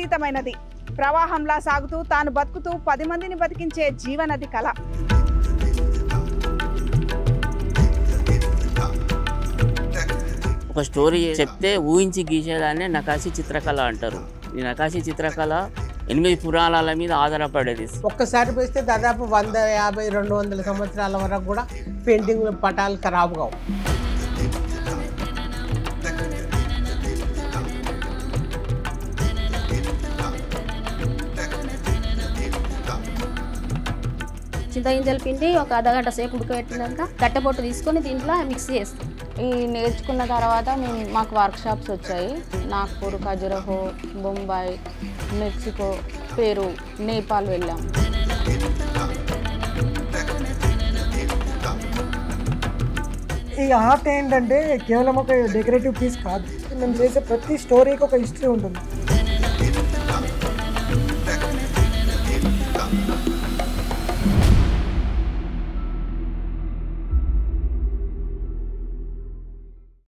అతీతమైనది ప్రవాహంలా సాగుతూ తాను బతుకుతూ పది మందిని బతికించే జీవనది కళ ఒక స్టోరీ చెప్తే ఊహించి గీసేదాన్నే నకాశీ చిత్రకళ అంటారు ఈ నకాశీ చిత్రకళ ఎనిమిది పురాణాల మీద ఆధారపడేది ఒక్కసారి వేస్తే దాదాపు వంద యాభై రెండు వందల సంవత్సరాల వరకు కూడా పెయింటింగ్ పటాలు ఖరాబు కావు చింతగింజలు పిండి ఒక అర్ధగంట సేపు ఉడకబెట్టినాక కట్టెపొట్టు తీసుకొని దీంట్లో మిక్స్ చేస్తాం ఈ నేర్చుకున్న తర్వాత మేము మాకు వర్క్ షాప్స్ వచ్చాయి నాగ్పూర్ ఖజురహో బొంబాయి మెక్సికో పెరు నేపాల్ వెళ్ళాం ఈ ఆర్ట్ ఏంటంటే కేవలం ఒక డెకరేటివ్ పీస్ కాదు మేము చేసే ప్రతి స్టోరీకి ఒక హిస్టరీ ఉంటుంది